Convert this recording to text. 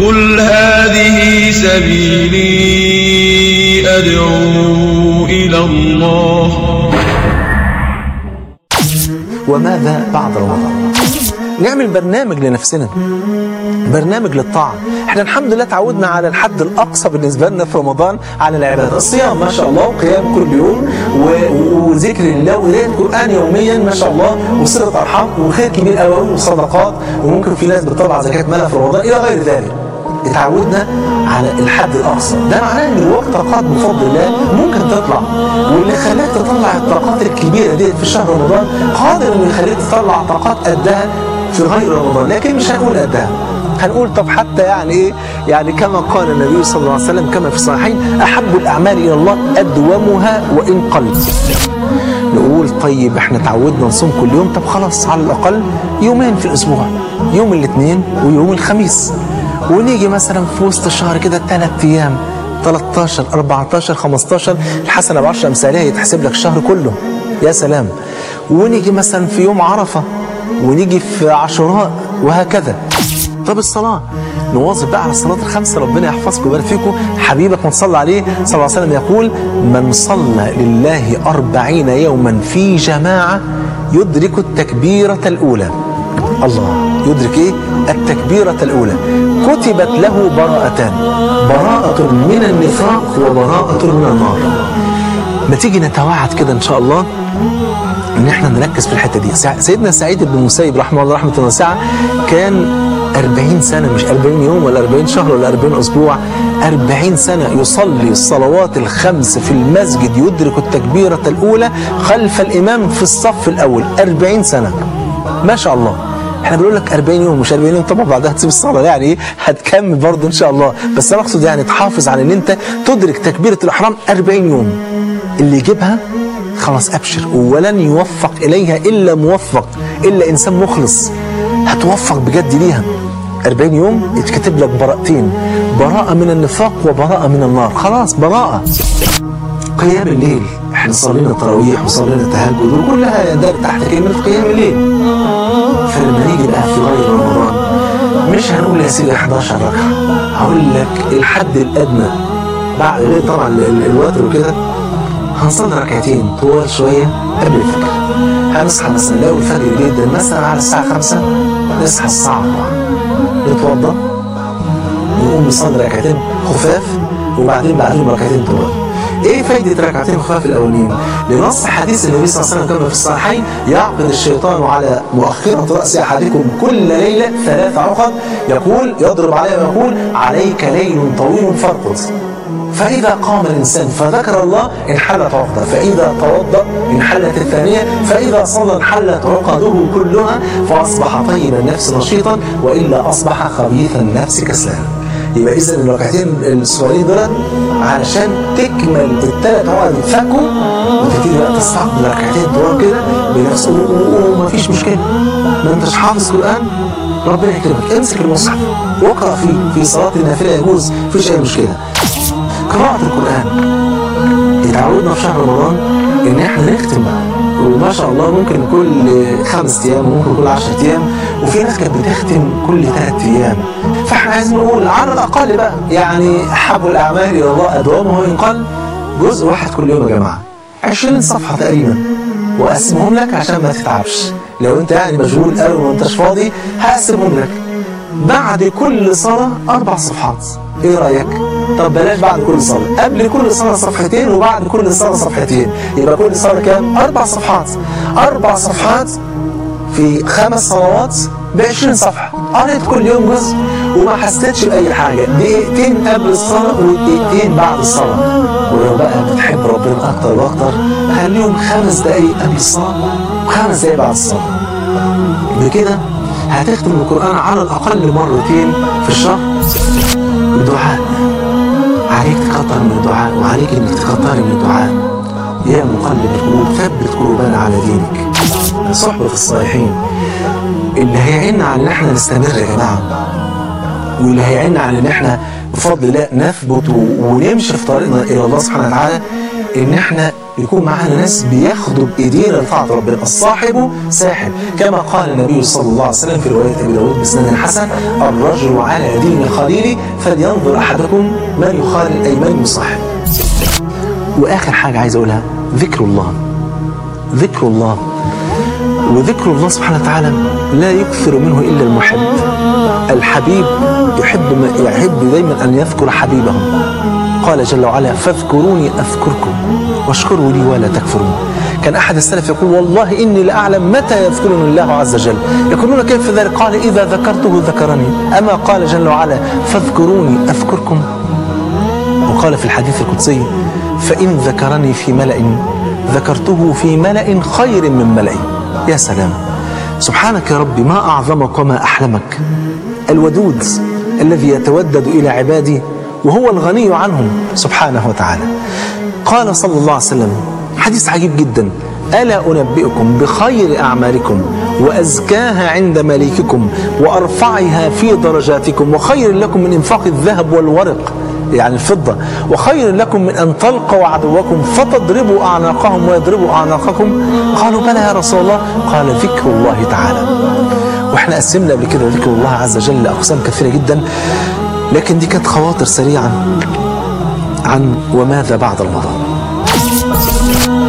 قل هذه سبيلي أدعو إلى الله وماذا بعد رمضان نعمل برنامج لنفسنا برنامج للطاعة احنا الحمد لله تعودنا على الحد الأقصى بالنسبة لنا في رمضان على العبادة الصيام ما شاء الله وقيام كل يوم و- وذكر الله وقراءة قرآن يوميا ما شاء الله وصلة أرحام وخير كبير قوي وصدقات وممكن في ناس بتطلع زكاة مالها في رمضان إلى غير ذلك اتعودنا على الحد الاقصى ده معناه ان الوقت طاقات بفضل الله ممكن تطلع واللي خلاك تطلع الطاقات الكبيره ديت في شهر رمضان قادر انه يخليك تطلع طاقات قدها في غير رمضان لكن مش هنقول قدها هنقول طب حتى يعني ايه يعني كما قال النبي صلى الله عليه وسلم كما في الصحيحين احب الاعمال الى الله ادومها وان قل نقول طيب احنا تعودنا نصوم كل يوم طب خلاص على الاقل يومين في الاسبوع يوم الاثنين ويوم الخميس ونيجي مثلا في وسط الشهر كده ثلاث ايام 13 14 15 الحسنه ب 10 امثالها يتحسب لك الشهر كله يا سلام ونيجي مثلا في يوم عرفه ونيجي في عاشوراء وهكذا طب الصلاه نواظب بقى على الصلاه الخمسه ربنا يحفظكم ويبارك فيكم حبيبك من صلى عليه صلى الله عليه وسلم يقول من صلى لله أربعين يوما في جماعه يدرك التكبيره الاولى الله يدرك ايه التكبيرة الأولى كتبت له براءتان براءة من النفاق وبراءة من النار ما تيجي نتواعد كده إن شاء الله ان احنا نركز في الحته دي سع- سيدنا سعيد بن المسيب رحمه الله رحمه واسعه كان 40 سنه مش 40 يوم ولا 40 شهر ولا 40 اسبوع 40 سنه يصلي الصلوات الخمس في المسجد يدرك التكبيره الاولى خلف الامام في الصف الاول 40 سنه ما شاء الله احنا بنقول لك 40 يوم مش 40 يوم طبعا بعدها تسيب الصلاه يعني ايه هتكمل برضه ان شاء الله بس انا اقصد يعني تحافظ على ان انت تدرك تكبيره الاحرام 40 يوم اللي يجيبها خلاص ابشر ولن يوفق اليها الا موفق الا انسان مخلص هتوفق بجد ليها 40 يوم يتكتب لك براءتين براءة من النفاق وبراءة من النار خلاص براءة قيام الليل احنا صلينا التراويح وصلينا التهجد وكلها يندرج تحت كلمة قيام الليل فلما نيجي بقى في غير رمضان مش هنقول يا سيدي 11 ركعة هقول لك الحد الأدنى بعد غير طبعا ال- ال- الوتر وكده هنصلي ركعتين طوال شوية قبل الفجر هنصحى مثلا لو الفجر جدا مثلا على الساعة 5 نصحى الساعة 4 نتوضى نقوم نصلي ركعتين خفاف وبعدين بعدهم ركعتين طوال ايه فايدة ركعتين خفاف الاولين؟ لنص حديث النبي صلى الله عليه وسلم كما في الصحيحين يعقد الشيطان على مؤخرة رأس احدكم كل ليلة ثلاث عقد يقول يضرب عليه ويقول عليك ليل طويل فارقد فإذا قام الإنسان فذكر الله انحلت عقدة فإذا توضأ انحلت الثانية فإذا صلى انحلت عقده كلها فأصبح طيب النفس نشيطا وإلا أصبح خبيث النفس كسلانا يبقى إذا الركعتين الصغيرين دول علشان تكمل الثلاث عقد يتفكوا وتبتدي بقى تستقبل ركعتين طوال كده بنفس ومفيش مشكلة ما انتش حافظ قرآن ربنا يكرمك امسك المصحف واقرأ فيه في صلاة النافلة يجوز مفيش أي مشكلة قراءة القرآن اتعودنا في شهر رمضان ان احنا نختم وما شاء الله ممكن كل خمس ايام وممكن كل 10 ايام وفي ناس كانت بتختم كل ثلاث ايام فاحنا عايزين نقول على الاقل بقى يعني احب الاعمال الى الله ادومه وان قل جزء واحد كل يوم يا جماعه 20 صفحه تقريبا واقسمهم لك عشان ما تتعبش لو انت يعني مشغول قوي وما انتش فاضي هقسمهم لك بعد كل صلاة أربع صفحات إيه رأيك؟ طب بلاش بعد كل صلاة قبل كل صلاة صفحتين وبعد كل صلاة صفحتين يبقى كل صلاة كام؟ أربع صفحات أربع صفحات في خمس صلوات ب 20 صفحة قريت كل يوم جزء وما حسيتش بأي حاجة دقيقتين قبل الصلاة ودقيقتين بعد الصلاة ولو بقى بتحب ربنا أكتر وأكتر خليهم خمس دقايق قبل الصلاة وخمس دقايق بعد الصلاة بكده هتختم القرآن على الأقل مرتين في الشهر بدعاء عليك تكتر من الدعاء وعليك انك تكتري من الدعاء يا مقلب القلوب ثبت قلوبنا على دينك صحبة الصالحين اللي هيعيننا على ان احنا نستمر يا جماعة واللي هيعيننا على ان احنا بفضل الله نثبت ونمشي في طريقنا الى الله سبحانه وتعالى ان احنا يكون معانا ناس بياخدوا بايدينا لطاعه ربنا الصاحب ساحب كما قال النبي صلى الله عليه وسلم في روايه ابي داود بسند حسن الرجل على دين خليله فلينظر احدكم من يخالل اي من يصاحب واخر حاجه عايز اقولها ذكر الله ذكر الله وذكر الله سبحانه وتعالى لا يكثر منه الا المحب الحبيب يحب ما يحب دايما ان يذكر حبيبه قال جل وعلا فاذكروني اذكركم واشكروا لي ولا تكفرون كان احد السلف يقول والله اني لاعلم متى يذكرني الله عز وجل يقولون كيف ذلك قال اذا ذكرته ذكرني اما قال جل وعلا فاذكروني اذكركم وقال في الحديث القدسي فان ذكرني في ملا ذكرته في ملا خير من ملئ يا سلام سبحانك يا ربي ما اعظمك وما احلمك الودود الذي يتودد الى عبادي وهو الغني عنهم سبحانه وتعالى قال صلى الله عليه وسلم حديث عجيب جدا ألا أنبئكم بخير أعمالكم وأزكاها عند مليككم وأرفعها في درجاتكم وخير لكم من إنفاق الذهب والورق يعني الفضة وخير لكم من أن تلقوا عدوكم فتضربوا أعناقهم ويضربوا أعناقكم قالوا بلى يا رسول الله قال ذكر الله تعالى واحنا قسمنا قبل كده ذكر الله عز وجل لأقسام كثيرة جدا لكن دي كانت خواطر سريعا عن وماذا بعد رمضان